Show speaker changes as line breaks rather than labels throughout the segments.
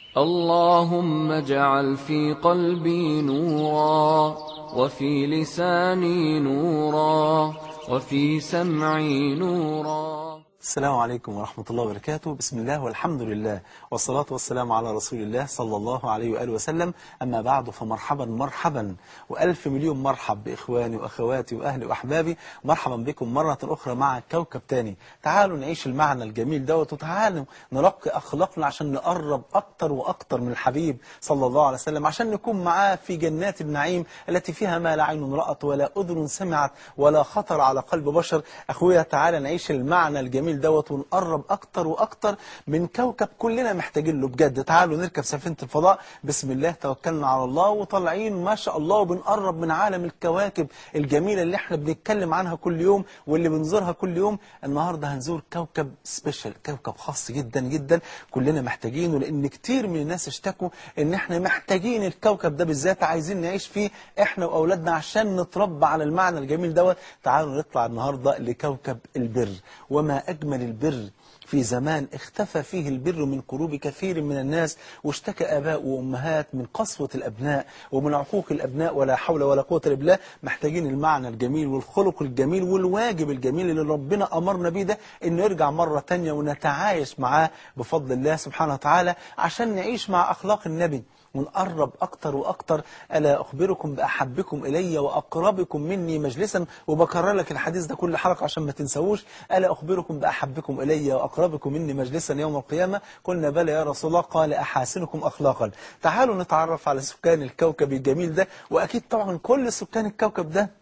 اللهم اجعل في قلبي نورا وفي لساني نورا وفي سمعي نورا
السلام عليكم ورحمة الله وبركاته بسم الله والحمد لله والصلاة والسلام على رسول الله صلى الله عليه وآله وسلم أما بعد فمرحبا مرحبا وألف مليون مرحب بإخواني وأخواتي وأهلي وأحبابي مرحبا بكم مرة أخرى مع كوكب تاني تعالوا نعيش المعنى الجميل دوت وتعالوا نرقي أخلاقنا عشان نقرب أكتر وأكتر من الحبيب صلى الله عليه وسلم عشان نكون معاه في جنات النعيم التي فيها ما لا عين رأت ولا أذن سمعت ولا خطر على قلب بشر أخويا تعالى نعيش المعنى الجميل دوت ونقرب أكتر وأكتر من كوكب كلنا محتاجين له بجد تعالوا نركب سفينة الفضاء بسم الله توكلنا على الله وطالعين ما شاء الله وبنقرب من عالم الكواكب الجميلة اللي احنا بنتكلم عنها كل يوم واللي بنزورها كل يوم النهاردة هنزور كوكب سبيشال كوكب خاص جدا جدا كلنا محتاجينه لأن كتير من الناس اشتكوا ان احنا محتاجين الكوكب ده بالذات عايزين نعيش فيه احنا وأولادنا عشان نتربى على المعنى الجميل دوت تعالوا نطلع النهاردة لكوكب البر وما أجمل البر في زمان اختفى فيه البر من قلوب كثير من الناس واشتكى آباء وأمهات من قسوة الأبناء ومن عقوق الأبناء ولا حول ولا قوة إلا بالله محتاجين المعنى الجميل والخلق الجميل والواجب الجميل اللي ربنا أمرنا بيه ده إنه يرجع مرة تانية ونتعايش معاه بفضل الله سبحانه وتعالى عشان نعيش مع أخلاق النبي ونقرب أكتر وأكتر ألا أخبركم بأحبكم إلي وأقربكم مني مجلسا وبكرر لك الحديث ده كل حلقة عشان ما تنسوش ألا أخبركم بأحبكم إلي وأقربكم مني مجلسا يوم القيامة قلنا بلى يا رسول الله قال أحاسنكم أخلاقا تعالوا نتعرف على سكان الكوكب الجميل ده وأكيد طبعا كل سكان الكوكب ده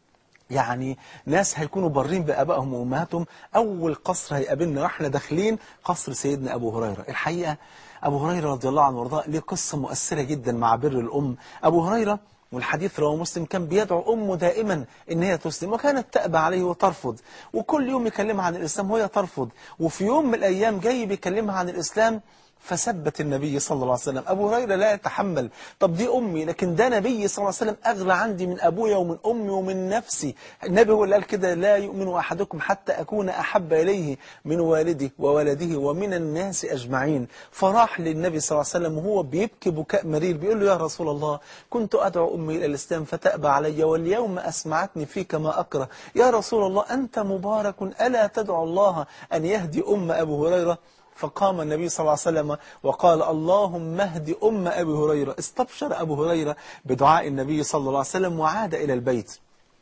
يعني ناس هيكونوا بارين بآبائهم وأمهاتهم أول قصر هيقابلنا واحنا داخلين قصر سيدنا أبو هريرة الحقيقة أبو هريرة رضي الله عنه وارضاه ليه قصة مؤثرة جدا مع بر الأم أبو هريرة والحديث رواه مسلم كان بيدعو أمه دائما إن هي تسلم وكانت تأبى عليه وترفض وكل يوم يكلمها عن الإسلام وهي ترفض وفي يوم من الأيام جاي بيكلمها عن الإسلام فثبت النبي صلى الله عليه وسلم أبو هريرة لا يتحمل طب دي أمي لكن ده نبي صلى الله عليه وسلم أغلى عندي من أبويا ومن أمي ومن نفسي النبي هو اللي قال كده لا يؤمن أحدكم حتى أكون أحب إليه من والده وولده ومن الناس أجمعين فراح للنبي صلى الله عليه وسلم وهو بيبكي بكاء مرير بيقول له يا رسول الله كنت أدعو أمي إلى الإسلام فتأبى علي واليوم أسمعتني فيك ما أكره يا رسول الله أنت مبارك ألا تدعو الله أن يهدي أم أبو هريرة فقام النبي صلى الله عليه وسلم وقال اللهم اهد أم أبي هريرة استبشر أبو هريرة بدعاء النبي صلى الله عليه وسلم وعاد إلى البيت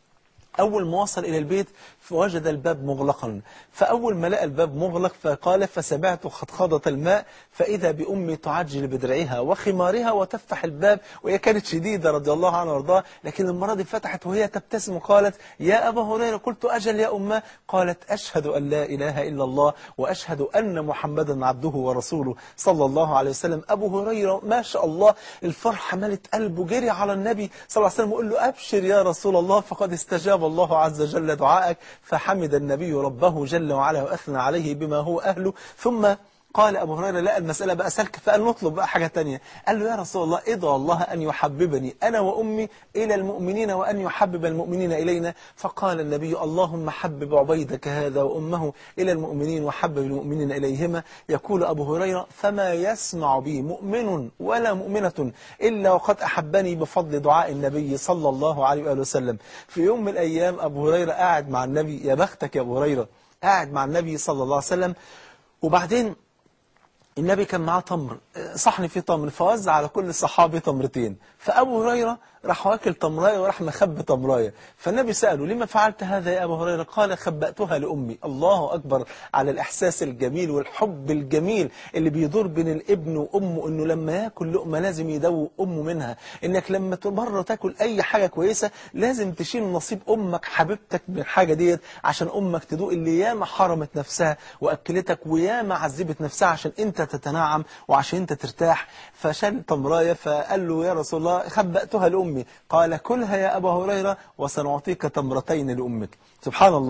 أول ما وصل إلى البيت فوجد الباب مغلقا فأول ما لقى الباب مغلق فقال فسمعت خطخضة الماء فإذا بأمي تعجل بدرعها وخمارها وتفتح الباب وهي كانت شديدة رضي الله عنها وارضاها لكن المرة دي فتحت وهي تبتسم وقالت يا أبا هريرة قلت أجل يا أمه قالت أشهد أن لا إله إلا الله وأشهد أن محمدا عبده ورسوله صلى الله عليه وسلم أبو هريرة ما شاء الله الفرحة ملت قلبه جري على النبي صلى الله عليه وسلم وقال له أبشر يا رسول الله فقد استجاب الله عز وجل دعائك فحمد النبي ربه جل وعلا وأثنى عليه بما هو أهله ثم قال أبو هريرة لا المسألة بقى سلك فقال نطلب بقى حاجة تانية قال له يا رسول الله ادعو الله أن يحببني أنا وأمي إلى المؤمنين وأن يحبب المؤمنين إلينا فقال النبي اللهم حبب عبيدك هذا وأمه إلى المؤمنين وحبب المؤمنين إليهما يقول أبو هريرة فما يسمع بي مؤمن ولا مؤمنة إلا وقد أحبني بفضل دعاء النبي صلى الله عليه وآله وسلم في يوم من الأيام أبو هريرة قاعد مع النبي يا بختك يا أبو هريرة قاعد مع النبي صلى الله عليه وسلم وبعدين النبي كان معاه تمر صحن فيه تمر فوزع على كل صحابي تمرتين فأبو هريرة راح واكل تمراية وراح مخبي تمراية فالنبي سأله لما فعلت هذا يا أبو هريرة قال خبأتها لأمي الله أكبر على الإحساس الجميل والحب الجميل اللي بيدور بين الابن وأمه إنه لما ياكل لقمة لازم يدوق أمه منها إنك لما مرة تاكل أي حاجة كويسة لازم تشيل نصيب أمك حبيبتك من الحاجة ديت عشان أمك تدوق اللي ياما حرمت نفسها وأكلتك وياما عذبت نفسها عشان أنت تتنعم وعشان أنت ترتاح فشال تمراية فقال له يا رسول الله خبأتها لأمي قال كلها يا أبا هريرة وسنعطيك تمرتين لأمك سبحان الله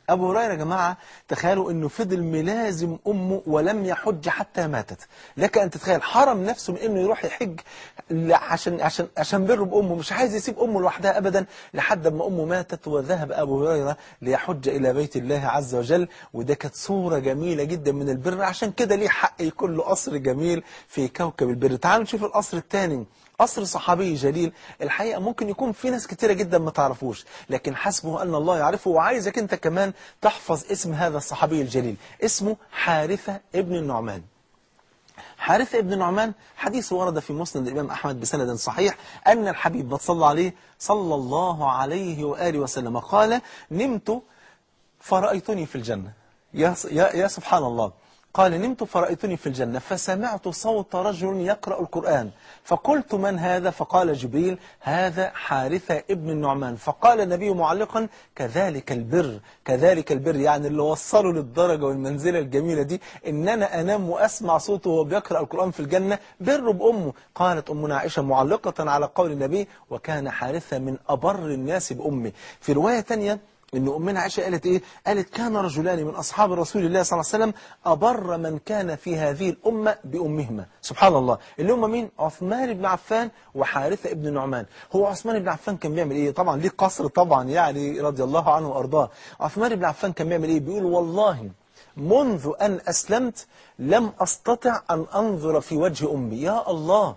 أبو هريرة يا جماعة تخيلوا أنه فضل ملازم أمه ولم يحج حتى ماتت لك أن تتخيل حرم نفسه من أنه يروح يحج ل- عشان عشان عشان بره بأمه مش عايز يسيب أمه لوحدها أبدا لحد ما أمه ماتت وذهب أبو هريرة ليحج إلى بيت الله عز وجل وده كانت صورة جميلة جدا من البر عشان كده ليه حق يكون له قصر جميل في كوكب البر تعالوا نشوف القصر الثاني قصر صحابي جليل الحقيقة ممكن يكون في ناس كتيرة جدا ما تعرفوش لكن حسبه أن الله يعرفه وعايزك أنت كمان تحفظ اسم هذا الصحابي الجليل اسمه حارثة ابن النعمان حارثة ابن نعمان حديث ورد في مسند الإمام أحمد بسند صحيح أن الحبيب ما صلى عليه صلى الله عليه وآله وسلم قال نمت فرأيتني في الجنة يا, يا, يا سبحان الله قال نمت فرأيتني في الجنة فسمعت صوت رجل يقرأ القرآن فقلت من هذا فقال جبريل هذا حارثة ابن النعمان فقال النبي معلقا كذلك البر كذلك البر يعني اللي وصله للدرجة والمنزلة الجميلة دي إن أنا أنام وأسمع صوته وهو بيقرأ القرآن في الجنة بر بأمه قالت أمنا عائشة معلقة على قول النبي وكان حارثة من أبر الناس بأمه في رواية تانية ان امنا عائشه قالت ايه قالت كان رجلان من اصحاب رسول الله صلى الله عليه وسلم ابر من كان في هذه الامه بامهما سبحان الله اللي هم مين عثمان بن عفان وحارثه ابن نعمان هو عثمان بن عفان كان بيعمل ايه طبعا ليه قصر طبعا يعني رضي الله عنه وارضاه عثمان بن عفان كان بيعمل ايه بيقول والله منذ ان اسلمت لم استطع ان انظر في وجه امي يا الله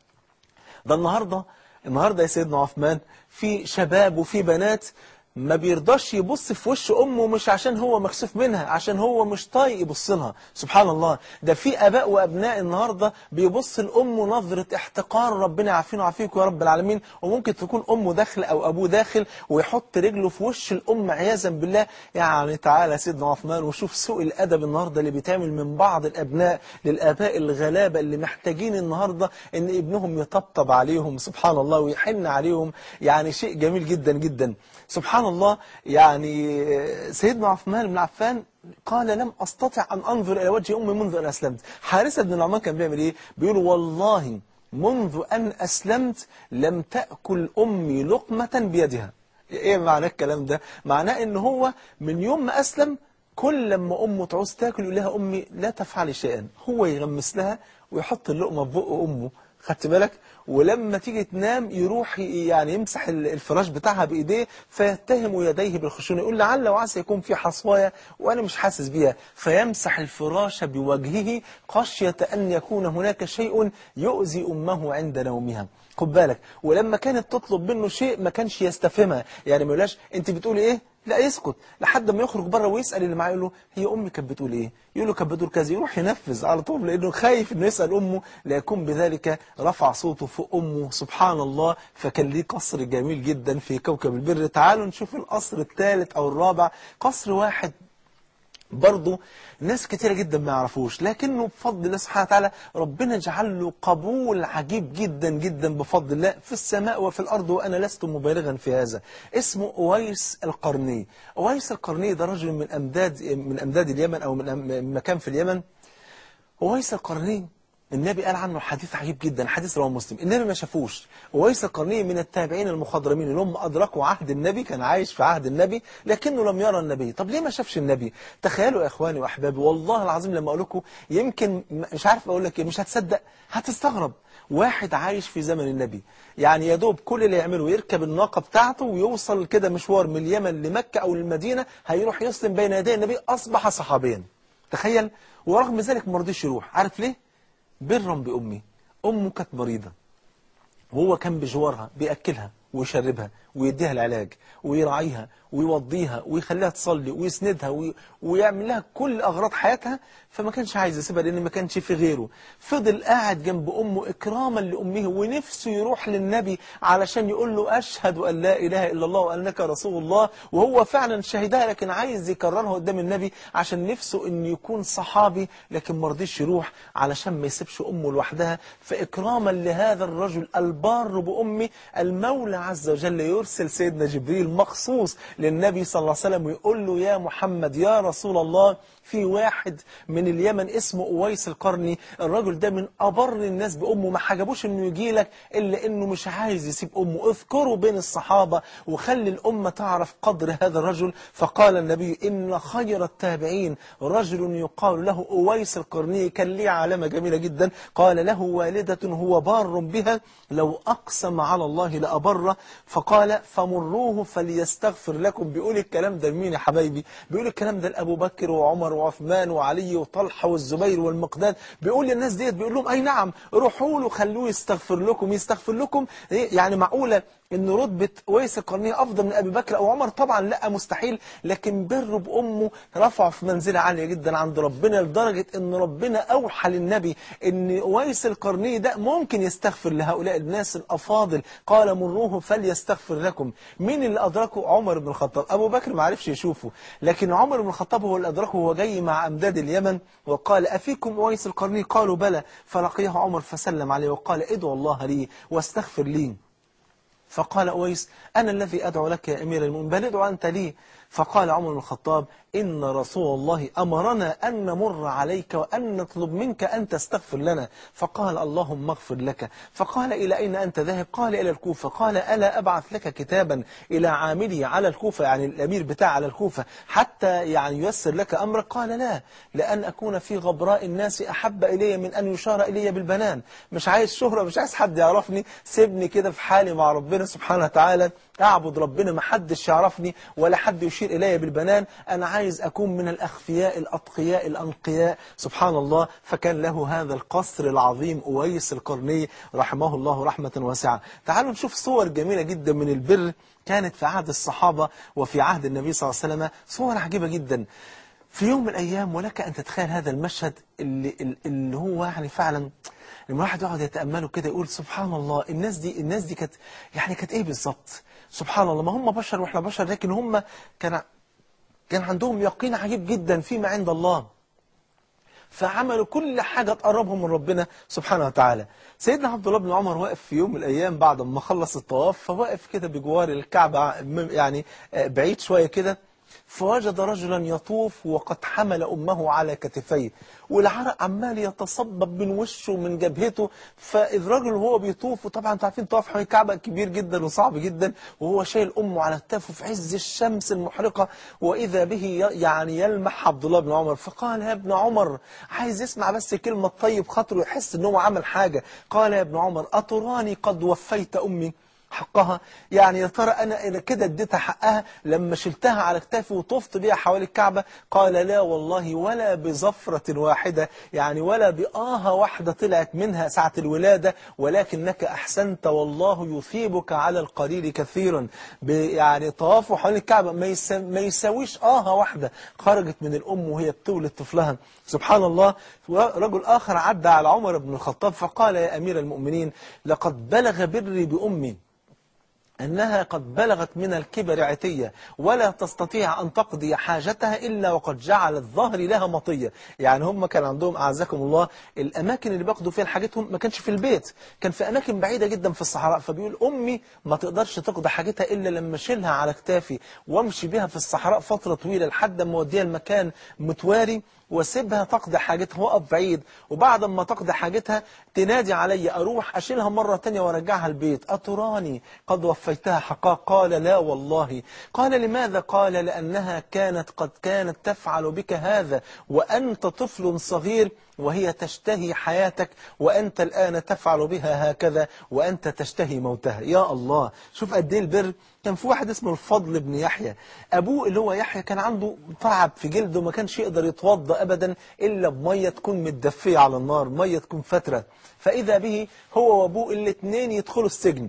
ده النهاردة النهاردة يا سيدنا عثمان في شباب وفي بنات ما بيرضاش يبص في وش أمه مش عشان هو مكسوف منها عشان هو مش طايق يبص لها سبحان الله ده في آباء وأبناء النهاردة بيبص لأمه نظرة احتقار ربنا يعافينا ويعافيكم يا رب العالمين وممكن تكون أمه داخل أو أبوه داخل ويحط رجله في وش الأم عياذا بالله يعني تعالى يا سيدنا عثمان وشوف سوء الأدب النهاردة اللي بيتعمل من بعض الأبناء للآباء الغلابة اللي محتاجين النهاردة إن ابنهم يطبطب عليهم سبحان الله ويحن عليهم يعني شيء جميل جدا جدا سبحان الله يعني سيدنا عثمان بن عفان قال لم أستطع أن أنظر إلى وجه أمي منذ أن أسلمت حارثة بن النعمان كان بيعمل إيه بيقول والله منذ أن أسلمت لم تأكل أمي لقمة بيدها إيه معنى الكلام ده معناه إن هو من يوم ما أسلم كل لما أمه تعوز تاكل يقول لها أمي لا تفعلي شيئا هو يغمس لها ويحط اللقمة في بق أمه خدت بالك ولما تيجي تنام يروح يعني يمسح الفراش بتاعها بإيديه فيتهم يديه بالخشونة يقول لعل وعسى يكون في حصوايا وأنا مش حاسس بيها فيمسح الفراش بوجهه خشية أن يكون هناك شيء يؤذي أمه عند نومها خد بالك ولما كانت تطلب منه شيء ما كانش يستفهمها يعني ما يقولهاش انت بتقولي ايه لا يسكت لحد ما يخرج بره ويسأل اللي معاه يقول له هي أمي كانت بتقول إيه يقول له كانت بتقول كذا يروح ينفذ على طول لأنه خايف إنه يسأل أمه ليكون بذلك رفع صوته فوق أمه سبحان الله فكان ليه قصر جميل جدا في كوكب البر تعالوا نشوف القصر الثالث أو الرابع قصر واحد برضه ناس كتيرة جدا ما يعرفوش لكنه بفضل الله سبحانه وتعالى ربنا جعل له قبول عجيب جدا جدا بفضل الله في السماء وفي الأرض وأنا لست مبالغا في هذا اسمه أويس القرني أويس القرني ده رجل من أمداد من أمداد اليمن أو من أم- من مكان في اليمن أويس القرني النبي قال عنه حديث عجيب جدا حديث رواه مسلم النبي ما شافوش أويس القرني من التابعين المخضرمين اللي هم أدركوا عهد النبي كان عايش في عهد النبي لكنه لم يرى النبي طب ليه ما شافش النبي تخيلوا يا إخواني وأحبابي والله العظيم لما أقول لكم يمكن مش عارف أقول لك إيه مش هتصدق هتستغرب واحد عايش في زمن النبي يعني يا دوب كل اللي يعمله يركب الناقة بتاعته ويوصل كده مشوار من اليمن لمكة أو للمدينة هيروح يسلم بين يدي النبي أصبح صحابيا تخيل ورغم ذلك ما رضيش يروح عارف ليه برا بأمي أمه كانت مريضة وهو كان بجوارها بيأكلها ويشربها ويديها العلاج ويراعيها ويوضيها ويخليها تصلي ويسندها وي... ويعمل لها كل أغراض حياتها فما كانش عايز يسيبها لأن ما كانش في غيره فضل قاعد جنب أمه إكراما لأمه ونفسه يروح للنبي علشان يقول له أشهد أن لا إله إلا الله وأنك رسول الله وهو فعلا شهدها لكن عايز يكررها قدام النبي عشان نفسه أن يكون صحابي لكن ما رضيش يروح علشان ما يسيبش أمه لوحدها فإكراما لهذا الرجل البار بأمه المولى عز وجل يرسل سيدنا جبريل مخصوص للنبي صلى الله عليه وسلم ويقول له يا محمد يا رسول الله في واحد من اليمن اسمه أويس القرني الرجل ده من أبر الناس بأمه ما حجبوش إنه يجي لك إلا إنه مش عايز يسيب أمه اذكره بين الصحابة وخلي الأمة تعرف قدر هذا الرجل فقال النبي إن خير التابعين رجل يقال له أويس القرني كان ليه علامة جميلة جدا قال له والدة هو بار بها لو أقسم على الله لأبره فقال فمروه فليستغفر لكم بيقول الكلام ده لمين يا حبايبي بيقول الكلام ده لأبو بكر وعمر وعثمان وعلي وطلحة والزبير والمقداد بيقول للناس ديت بيقول لهم أي نعم روحوا له خلوه يستغفر لكم يستغفر لكم إيه؟ يعني معقولة ان رتبة ويس القرنية افضل من ابي بكر او عمر طبعا لا مستحيل لكن بره بامه رفعه في منزلة عالية جدا عند ربنا لدرجة ان ربنا اوحى للنبي ان ويس القرني ده ممكن يستغفر لهؤلاء الناس الافاضل قال مروه فليستغفر لكم مين اللي ادركه عمر بن الخطاب ابو بكر ما عرفش يشوفه لكن عمر بن الخطاب هو اللي ادركه وهو جاي مع امداد اليمن وقال افيكم ويس القرني قالوا بلى فلقيه عمر فسلم عليه وقال ادعوا الله لي واستغفر لي فقال أويس أنا الذي أدعو لك يا أمير المؤمنين بل ادعو أنت لي فقال عمر بن الخطاب إن رسول الله أمرنا أن نمر عليك وأن نطلب منك أن تستغفر لنا فقال اللهم اغفر لك فقال إلى أين أنت ذاهب قال إلى الكوفة قال ألا أبعث لك كتابا إلى عاملي على الكوفة يعني الأمير بتاع على الكوفة حتى يعني ييسر لك أمرك قال لا لأن أكون في غبراء الناس أحب إلي من أن يشار إلي بالبنان مش عايز شهرة مش عايز حد يعرفني سيبني كده في حالي مع ربنا سبحانه وتعالى أعبد ربنا ما حدش يعرفني ولا حد يشير إلي بالبنان أنا عايز أكون من الأخفياء الأتقياء الأنقياء سبحان الله فكان له هذا القصر العظيم أويس القرني رحمه الله رحمة واسعة تعالوا نشوف صور جميلة جدا من البر كانت في عهد الصحابة وفي عهد النبي صلى الله عليه وسلم صور عجيبة جدا في يوم من الأيام ولك أن تتخيل هذا المشهد اللي, اللي هو يعني فعلا لما الواحد يقعد يتأمله كده يقول سبحان الله الناس دي الناس دي كانت يعني كانت ايه بالظبط سبحان الله ما هم بشر واحنا بشر لكن هم كان كان عندهم يقين عجيب جدا فيما عند الله فعملوا كل حاجة تقربهم من ربنا سبحانه وتعالى سيدنا عبد الله بن عمر واقف في يوم من الأيام بعد ما خلص الطواف فواقف كده بجوار الكعبة يعني بعيد شوية كده فوجد رجلا يطوف وقد حمل أمه على كتفيه والعرق عمال يتصبب من وشه ومن جبهته فإذ رجل وهو بيطوف وطبعا انتوا عارفين طواف حول الكعبة كبير جدا وصعب جدا وهو شايل أمه على كتافه في عز الشمس المحرقة وإذا به يعني يلمح عبد الله بن عمر فقال يا ابن عمر عايز يسمع بس كلمة طيب خاطره يحس إن هو عمل حاجة قال يا ابن عمر أتراني قد وفيت أمي حقها يعني يا ترى أنا كده اديتها حقها لما شلتها على كتافي وطفت بيها حوالي الكعبة قال لا والله ولا بزفرة واحدة يعني ولا بآهة واحدة طلعت منها ساعة الولادة ولكنك أحسنت والله يثيبك على القليل كثيرا يعني طوافه حوالين الكعبة ما, يسا ما يساويش آهة واحدة خرجت من الأم وهي بتولد طفلها سبحان الله رجل آخر عدى على عمر بن الخطاب فقال يا أمير المؤمنين لقد بلغ بري بأمي أنها قد بلغت من الكبر عتية ولا تستطيع أن تقضي حاجتها إلا وقد جعلت ظهري لها مطية يعني هم كان عندهم أعزكم الله الأماكن اللي بياخدوا فيها حاجتهم ما كانش في البيت كان في أماكن بعيدة جدا في الصحراء فبيقول أمي ما تقدرش تقضي حاجتها إلا لما أشيلها على كتافي وامشي بها في الصحراء فترة طويلة لحد ما أوديها المكان متواري واسيبها تقضي حاجتها وقف بعيد وبعد ما تقضي حاجتها تنادي علي أروح أشيلها مرة تانية وارجعها البيت أتراني قد وفيتها حقا قال لا والله قال لماذا قال لأنها كانت قد كانت تفعل بك هذا وأنت طفل صغير وهي تشتهي حياتك وأنت الآن تفعل بها هكذا وأنت تشتهي موتها يا الله شوف قد ايه البر كان في واحد اسمه الفضل بن يحيى أبوه اللي هو يحيى كان عنده تعب في جلده وما كانش يقدر يتوضأ أبدا إلا بمية تكون متدفية على النار مية تكون فترة فإذا به هو وأبوه الاثنين يدخلوا السجن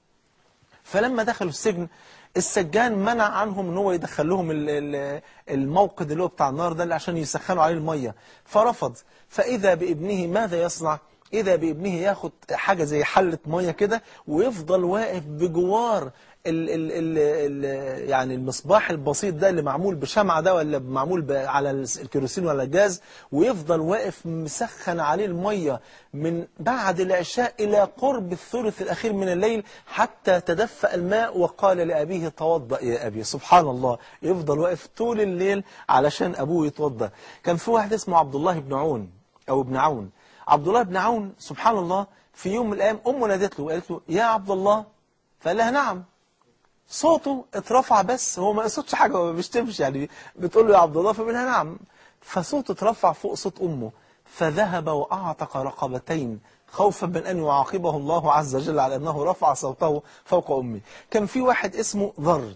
فلما دخلوا السجن السجان منع عنهم ان هو يدخل لهم الموقد اللي هو بتاع النار ده عشان يسخنوا عليه المية فرفض فإذا بابنه ماذا يصنع إذا بابنه ياخد حاجة زي حلة مية كده ويفضل واقف بجوار ال ال ال ال يعني المصباح البسيط ده اللي معمول بشمعة ده ولا معمول ب- على الس- الكيروسين ولا الجاز ويفضل واقف مسخن عليه المية من بعد العشاء إلى قرب الثلث الأخير من الليل حتى تدفأ الماء وقال لأبيه توضأ يا أبي سبحان الله يفضل واقف طول الليل علشان أبوه يتوضأ كان في واحد اسمه عبد الله بن عون أو ابن عون عبد الله بن عون سبحان الله في يوم من الأيام أمه نادت له وقالت له يا عبد الله فقال لها نعم صوته اترفع بس هو ما يقصدش حاجة هو ما بيشتمش يعني بتقول له يا عبد الله فبيقول لها نعم فصوته اترفع فوق صوت أمه فذهب وأعتق رقبتين خوفا من أن يعاقبه الله عز وجل على أنه رفع صوته فوق أمه كان في واحد اسمه ذر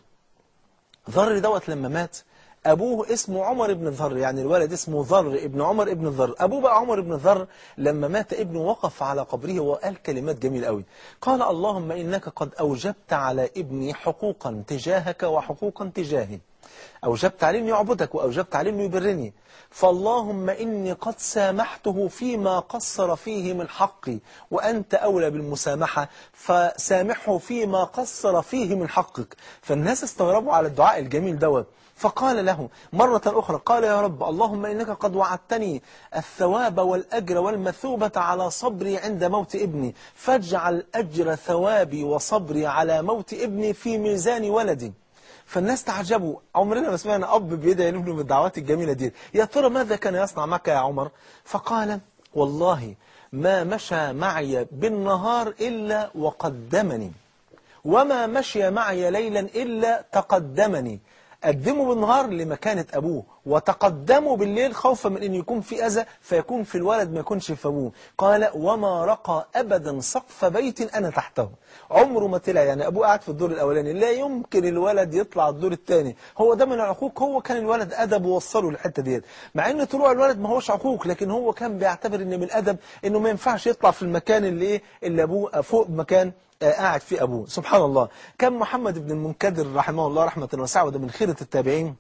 ذر دوت لما مات أبوه اسمه عمر بن ذر يعني الولد اسمه ذر ابن عمر ابن ذر أبوه بقى عمر بن ذر لما مات ابنه وقف على قبره وقال كلمات جميلة قوي قال اللهم إنك قد أوجبت على ابني حقوقا تجاهك وحقوقا تجاهي أوجبت عليه أن يعبدك وأوجبت عليه أنه يبرني فاللهم إني قد سامحته فيما قصر فيه من حقي وأنت أولى بالمسامحة فسامحه فيما قصر فيه من حقك فالناس استغربوا على الدعاء الجميل دوت فقال له مرة أخرى قال يا رب اللهم إنك قد وعدتني الثواب والأجر والمثوبة على صبري عند موت ابني فاجعل أجر ثوابي وصبري على موت ابني في ميزان ولدي فالناس تعجبوا عمرنا ما سمعنا أب بيدعي لابنه بالدعوات الجميلة دي يا ترى ماذا كان يصنع معك يا عمر فقال والله ما مشى معي بالنهار إلا وقدمني وما مشي معي ليلا إلا تقدمني قدموا بالنهار لمكانة أبوه وتقدموا بالليل خوفا من أن يكون في أذى فيكون في الولد ما يكونش في أبوه قال وما رقى أبدا سقف بيت أنا تحته عمره ما طلع يعني أبوه قاعد في الدور الأولاني لا يمكن الولد يطلع الدور الثاني هو ده من العقوق هو كان الولد أدب ووصله للحتة ديت مع أن طلوع الولد ما هوش عقوق لكن هو كان بيعتبر أن من الأدب أنه ما ينفعش يطلع في المكان اللي إيه اللي أبوه فوق مكان آه، قاعد فيه أبوه سبحان الله كان محمد بن المنكدر رحمه الله رحمة واسعة وده من خيرة التابعين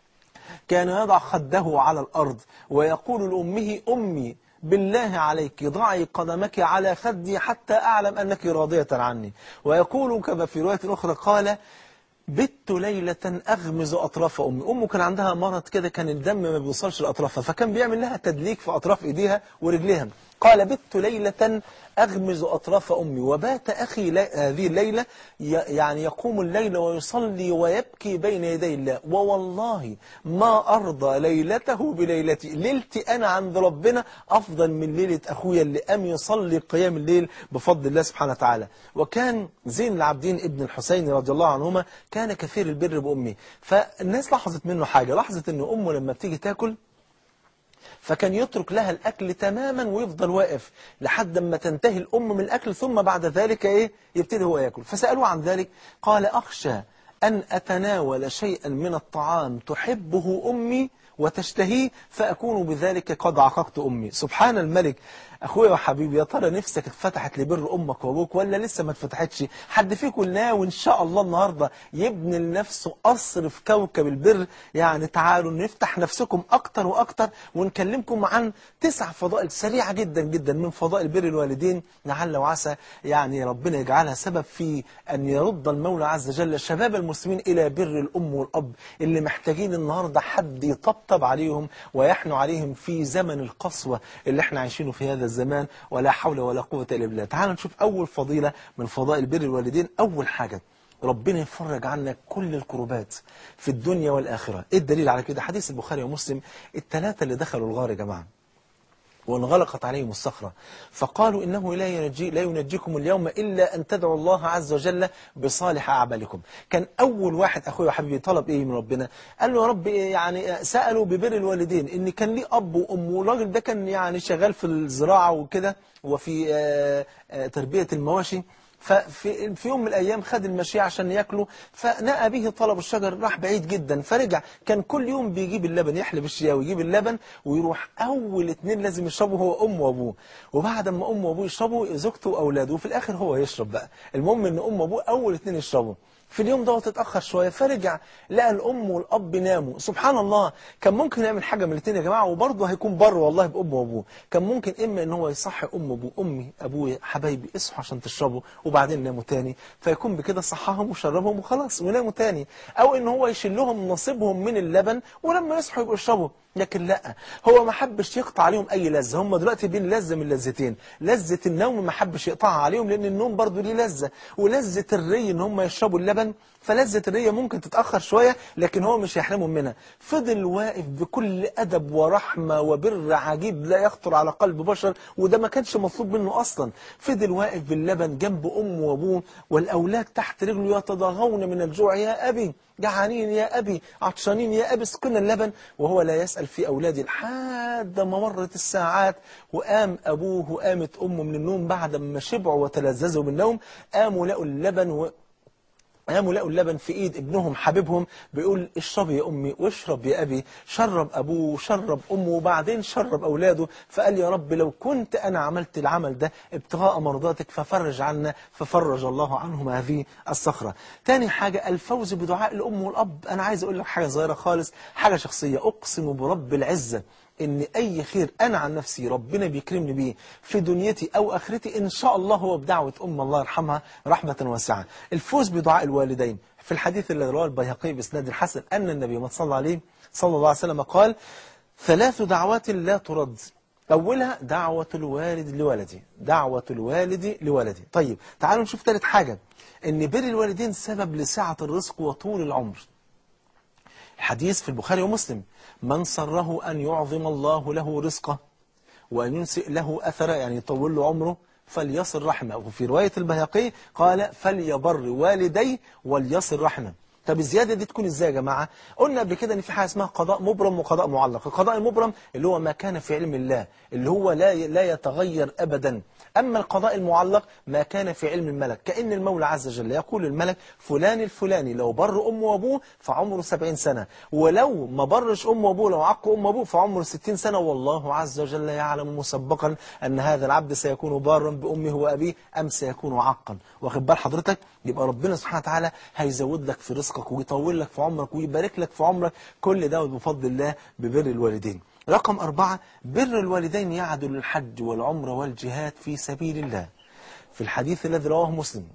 كان يضع خده على الأرض ويقول لأمه أمي بالله عليك ضعي قدمك على خدي حتى أعلم أنك راضية عني ويقول كما في رواية أخرى قال بت ليلة أغمز أطراف أمي أمه كان عندها مرض كده كان الدم ما بيوصلش لأطرافها فكان بيعمل لها تدليك في أطراف إيديها ورجليها قال بت ليلة أغمز أطراف أمي وبات أخي لي هذه الليلة ي- يعني يقوم الليل ويصلي ويبكي بين يدي الله ووالله ما أرضى ليلته بليلتي ليلتي أنا عند ربنا أفضل من ليلة أخويا اللي قام يصلي قيام الليل بفضل الله سبحانه وتعالى وكان زين العابدين ابن الحسين رضي الله عنهما كان كثير البر بأمه فالناس لاحظت منه حاجة لاحظت أن أمه لما بتيجي تاكل فكان يترك لها الأكل تماما ويفضل واقف لحد ما تنتهي الأم من الأكل ثم بعد ذلك إيه يبتدي هو يأكل فسألوه عن ذلك قال أخشى أن أتناول شيئا من الطعام تحبه أمي وتشتهيه فأكون بذلك قد عققت أمي سبحان الملك أخويا وحبيبي يا ترى نفسك اتفتحت لبر أمك وأبوك ولا لسه ما اتفتحتش حد فيكم ناوي إن شاء الله النهاردة يبني لنفسه قصر في كوكب البر يعني تعالوا نفتح نفسكم أكتر وأكتر ونكلمكم عن تسع فضائل سريعة جدا جدا من فضائل بر الوالدين لعل وعسى يعني ربنا يجعلها سبب في أن يرد المولى عز وجل شباب المسلمين إلى بر الأم والأب اللي محتاجين النهاردة حد يطبطب عليهم ويحنو عليهم في زمن القسوة اللي احنا عايشينه في هذا الزمان ولا حول ولا قوة إلا بالله تعالوا نشوف أول فضيلة من فضائل بر الوالدين أول حاجة ربنا يفرج عنك كل الكروبات في الدنيا والآخرة إيه الدليل على كده حديث البخاري ومسلم الثلاثة اللي دخلوا الغار يا جماعة وانغلقت عليهم الصخرة فقالوا إنه لا, ينجي لا ينجيكم اليوم إلا أن تدعوا الله عز وجل بصالح أعمالكم كان أول واحد أخوي وحبيبي طلب إيه من ربنا قال له يا رب يعني سألوا ببر الوالدين إن كان ليه أب وأم والراجل ده كان يعني شغال في الزراعة وكده وفي آه، آه، تربية المواشي ففي في يوم من الأيام خد المشي عشان ياكله فنأى به طلب الشجر راح بعيد جدا فرجع كان كل يوم بيجيب اللبن يحلب الشياه ويجيب اللبن ويروح أول اتنين لازم يشربوا هو أمه وأبوه وبعد ما أمه وأبوه يشربوا زوجته وأولاده وفي الآخر هو يشرب بقى المهم إن أمه وأبوه أول اتنين يشربوا في اليوم دوت اتأخر شوية فرجع لقى الأم والأب ناموا سبحان الله كان ممكن يعمل حاجة من الاثنين يا جماعة وبرضه هيكون بر والله بأمه وأبوه كان ممكن إما إن هو يصحي أم وأبوه أمي أبويا حبايبي اصحوا عشان تشربوا وبعدين ناموا تاني فيكون بكده صحاهم وشربهم وخلاص وناموا تاني أو إن هو يشيل لهم نصيبهم من اللبن ولما يصحوا يبقوا يشربوا لكن لا هو ما حبش يقطع عليهم اي لذة هم دلوقتي بين لذة من لذتين لذة النوم ما حبش يقطعها عليهم لان النوم برضو ليه لذة ولذة الري ان هم يشربوا اللبن فلذة الري ممكن تتأخر شوية لكن هو مش هيحرمهم منها فضل واقف بكل أدب ورحمة وبر عجيب لا يخطر على قلب بشر وده ما كانش مطلوب منه أصلا فضل واقف باللبن جنب أمه وأبوه والأولاد تحت رجله يتضاغون من الجوع يا أبي جعانين يا أبي عطشانين يا أبي اسقنا اللبن وهو لا يسأل في أولاده لحد ما مرت الساعات وقام أبوه وقامت أمه من النوم بعد ما شبعوا وتلذذوا بالنوم قاموا لقوا اللبن و... قاموا لقوا اللبن في ايد ابنهم حبيبهم بيقول اشرب يا امي واشرب يا ابي شرب ابوه وشرب امه وبعدين شرب اولاده فقال يا رب لو كنت انا عملت العمل ده ابتغاء مرضاتك ففرج عنا ففرج الله عنهم هذه الصخره تاني حاجه الفوز بدعاء الام والاب انا عايز اقول لك حاجه صغيره خالص حاجه شخصيه اقسم برب العزه ان اي خير انا عن نفسي ربنا بيكرمني بيه في دنيتي او اخرتي ان شاء الله هو بدعوة ام الله يرحمها رحمة واسعة الفوز بدعاء الوالدين في الحديث الذي رواه البيهقي باسناد الحسن ان النبي ما صلى عليه صلى الله عليه وسلم قال ثلاث دعوات لا ترد أولها دعوة الوالد لولده دعوة الوالد لولده طيب تعالوا نشوف ثالث حاجة ان بر الوالدين سبب لسعة الرزق وطول العمر الحديث في البخاري ومسلم من سره أن يعظم الله له رزقه وأن ينسئ له أثره يعني يطول له عمره فليصل رحمه وفي رواية البيهقي قال فليبر والديه وليصل رحمه طب الزيادة دي تكون ازاي يا جماعة قلنا قبل كده ان في حاجة اسمها قضاء مبرم وقضاء معلق القضاء المبرم اللي هو ما كان في علم الله اللي هو لا لا يتغير أبدا أما القضاء المعلق ما كان في علم الملك كأن المولى عز وجل يقول للملك فلان الفلاني لو بر أمه وأبوه فعمره سبعين سنة ولو ما برش أمه وأبوه لو عق أمه وأبوه فعمره ستين سنة والله عز وجل يعلم مسبقا أن هذا العبد سيكون بارا بأمه وأبيه أم سيكون عقا واخد بال حضرتك يبقى ربنا سبحانه وتعالى هيزود لك في رزقك ويطول لك في عمرك ويبارك لك في عمرك كل ده بفضل الله ببر الوالدين رقم أربعة بر الوالدين يعدل الحج والعمر والجهاد في سبيل الله في الحديث الذي رواه مسلم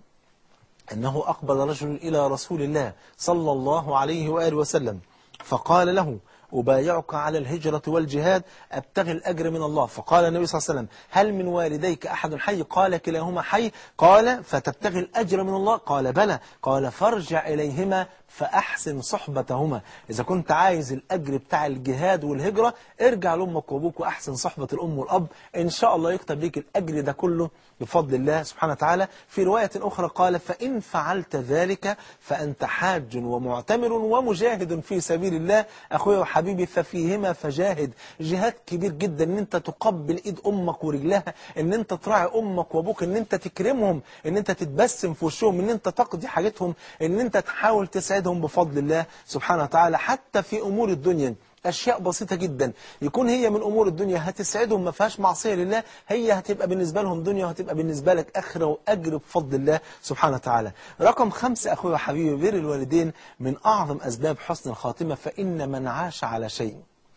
أنه أقبل رجل إلى رسول الله صلى الله عليه وآله وسلم فقال له أبايعك على الهجرة والجهاد أبتغي الأجر من الله فقال النبي صلى الله عليه وسلم هل من والديك أحد حي قال كلاهما حي قال فتبتغي الأجر من الله قال بلى قال فارجع إليهما فأحسن صحبتهما إذا كنت عايز الأجر بتاع الجهاد والهجرة ارجع لأمك وأبوك وأحسن صحبة الأم والأب إن شاء الله يكتب ليك الأجر ده كله بفضل الله سبحانه وتعالى في رواية أخرى قال فإن فعلت ذلك فأنت حاج ومعتمر ومجاهد في سبيل الله أخوي وحبيبي ففيهما فجاهد جهاد كبير جدا ان انت تقبل ايد امك ورجلها ان انت تراعي امك وابوك ان انت تكرمهم ان انت تتبسم في وشهم ان انت تقضي حاجتهم ان انت تحاول تسعدهم بفضل الله سبحانه وتعالى حتى في امور الدنيا أشياء بسيطة جدا يكون هي من أمور الدنيا هتسعدهم ما فيهاش معصية لله هي هتبقى بالنسبة لهم دنيا وهتبقى بالنسبة لك آخرة وأجر بفضل الله سبحانه وتعالى رقم خمسة أخوي وحبيبي بر الوالدين من أعظم أسباب حسن الخاتمة فإن من عاش على شيء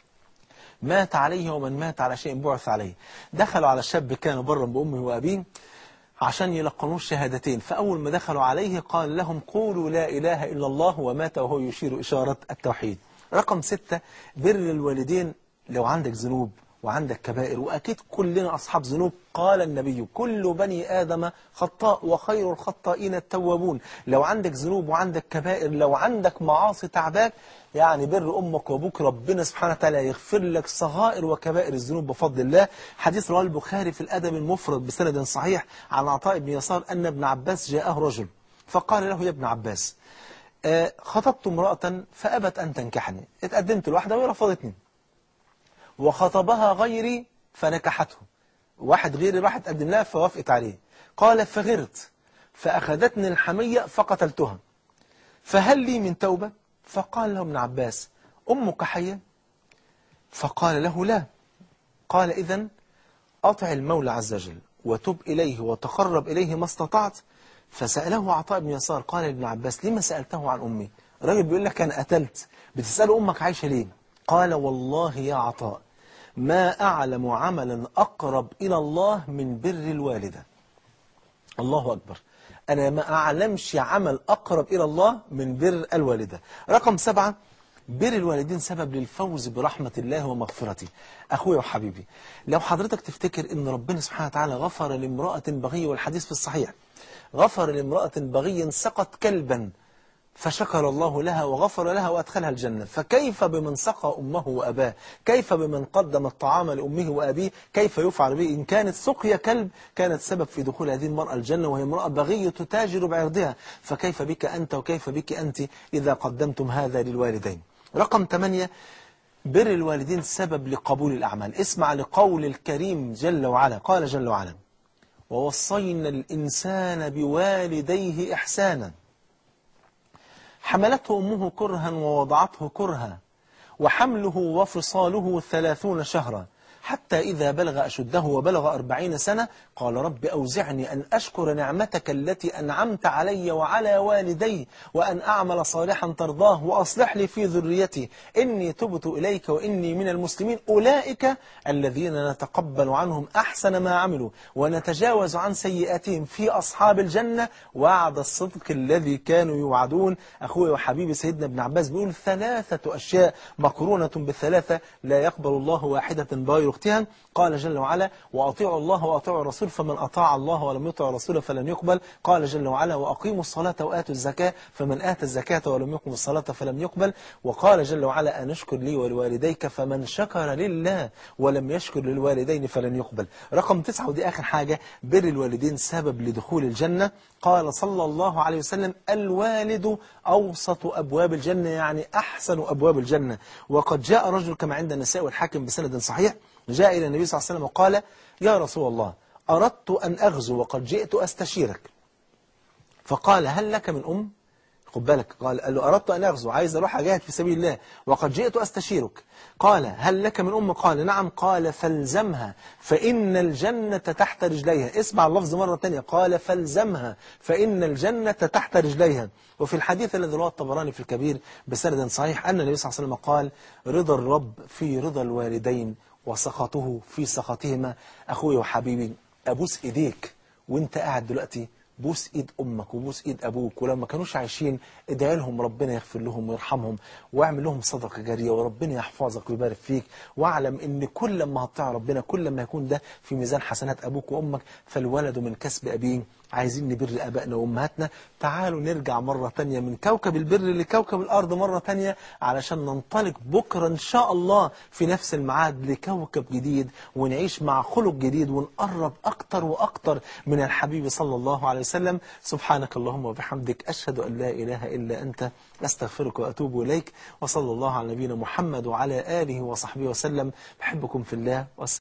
مات عليه ومن مات على شيء بعث عليه دخلوا على شاب كان برا بأمه وأبيه عشان يلقنوه الشهادتين فأول ما دخلوا عليه قال لهم قولوا لا إله إلا الله ومات وهو يشير إشارة التوحيد رقم ستة بر الوالدين لو عندك ذنوب وعندك كبائر وأكيد كلنا أصحاب ذنوب قال النبي كل بني آدم خطاء وخير الخطائين التوابون لو عندك ذنوب وعندك كبائر لو عندك معاصي تعباك يعني بر أمك وأبوك ربنا سبحانه وتعالى يغفر لك صغائر وكبائر الذنوب بفضل الله حديث رواه البخاري في الأدب المفرد بسند صحيح عن عطاء بن يسار أن ابن عباس جاءه رجل فقال له يا ابن عباس آه، خطبت امرأة فأبت أن تنكحني اتقدمت لواحدة وهي رفضتني وخطبها غيري فنكحته واحد غيري راح اتقدم لها فوافقت عليه قال فغرت فأخذتني الحمية فقتلتها فهل لي من توبة فقال له ابن عباس أمك حية فقال له لا قال إذن أطع المولى عز وجل وتب إليه وتقرب إليه ما استطعت فسأله عطاء بن يسار قال لابن عباس لما سألته عن أمي الراجل بيقول لك أنا قتلت بتسأله أمك عايشة ليه قال والله يا عطاء ما أعلم عملا أقرب إلى الله من بر الوالدة الله أكبر أنا ما أعلمش عمل أقرب إلى الله من بر الوالدة رقم سبعة بر الوالدين سبب للفوز برحمة الله ومغفرته أخويا وحبيبي لو حضرتك تفتكر أن ربنا سبحانه وتعالى غفر لامرأة بغي والحديث في الصحيح غفر لامرأة بغي سقط كلبا فشكر الله لها وغفر لها وأدخلها الجنة فكيف بمن سقى أمه وأباه كيف بمن قدم الطعام لأمه وأبيه كيف يفعل به إن كانت سقيا كلب كانت سبب في دخول هذه المرأة الجنة وهي امرأة بغية تتاجر بعرضها فكيف بك أنت وكيف بك أنت إذا قدمتم هذا للوالدين رقم 8 بر الوالدين سبب لقبول الأعمال اسمع لقول الكريم جل وعلا قال جل وعلا ووصينا الإنسان بوالديه إحسانا حملته أمه كرها ووضعته كرها وحمله وفصاله ثلاثون شهرا حتى إذا بلغ أشده وبلغ أربعين سنة قال رب أوزعني أن أشكر نعمتك التي أنعمت علي وعلى والدي وأن أعمل صالحا ترضاه وأصلح لي في ذريتي إني تبت إليك وإني من المسلمين أولئك الذين نتقبل عنهم أحسن ما عملوا ونتجاوز عن سيئاتهم في أصحاب الجنة وعد الصدق الذي كانوا يوعدون أخوي وحبيبي سيدنا ابن عباس بيقول ثلاثة أشياء مقرونة بالثلاثة لا يقبل الله واحدة باير اختها قال جل وعلا وأطيعوا الله وأطيعوا الرسول فمن أطاع الله ولم يطع الرسول فلن يقبل قال جل وعلا وأقيموا الصلاة وآتوا الزكاة فمن آتى الزكاة ولم يقم الصلاة فلم يقبل وقال جل وعلا أن اشكر لي ولوالديك فمن شكر لله ولم يشكر للوالدين فلن يقبل رقم تسعة ودي آخر حاجة بر الوالدين سبب لدخول الجنة قال صلى الله عليه وسلم الوالد أوسط أبواب الجنة يعني أحسن أبواب الجنة وقد جاء رجل كما عند النساء والحاكم بسند صحيح جاء إلى النبي صلى الله عليه وسلم وقال يا رسول الله أردت أن أغزو وقد جئت أستشيرك فقال هل لك من أم؟ خد بالك قال, قال له أردت أن أغزو عايز أروح أجاهد في سبيل الله وقد جئت أستشيرك قال هل لك من أم قال نعم قال فالزمها فإن الجنة تحت رجليها اسمع اللفظ مرة تانية قال فالزمها فإن الجنة تحت رجليها وفي الحديث الذي رواه الطبراني في الكبير بسند صحيح أن النبي صلى الله عليه وسلم قال رضا الرب في رضا الوالدين وسخطه في سخطهما أخوي وحبيبي أبوس إيديك وانت قاعد دلوقتي بوس ايد امك وبوس ايد ابوك ولما كانوش عايشين ادعي لهم ربنا يغفر لهم ويرحمهم واعمل لهم صدقه جاريه وربنا يحفظك ويبارك فيك واعلم ان كل ما هتطيع ربنا كل ما يكون ده في ميزان حسنات ابوك وامك فالولد من كسب ابيه عايزين نبر ابائنا وامهاتنا تعالوا نرجع مره تانية من كوكب البر لكوكب الارض مره تانية علشان ننطلق بكره ان شاء الله في نفس الميعاد لكوكب جديد ونعيش مع خلق جديد ونقرب اكتر واكتر من الحبيب صلى الله عليه وسلم سبحانك اللهم وبحمدك اشهد ان لا اله الا انت استغفرك واتوب اليك وصلى الله على نبينا محمد وعلى اله وصحبه وسلم بحبكم في الله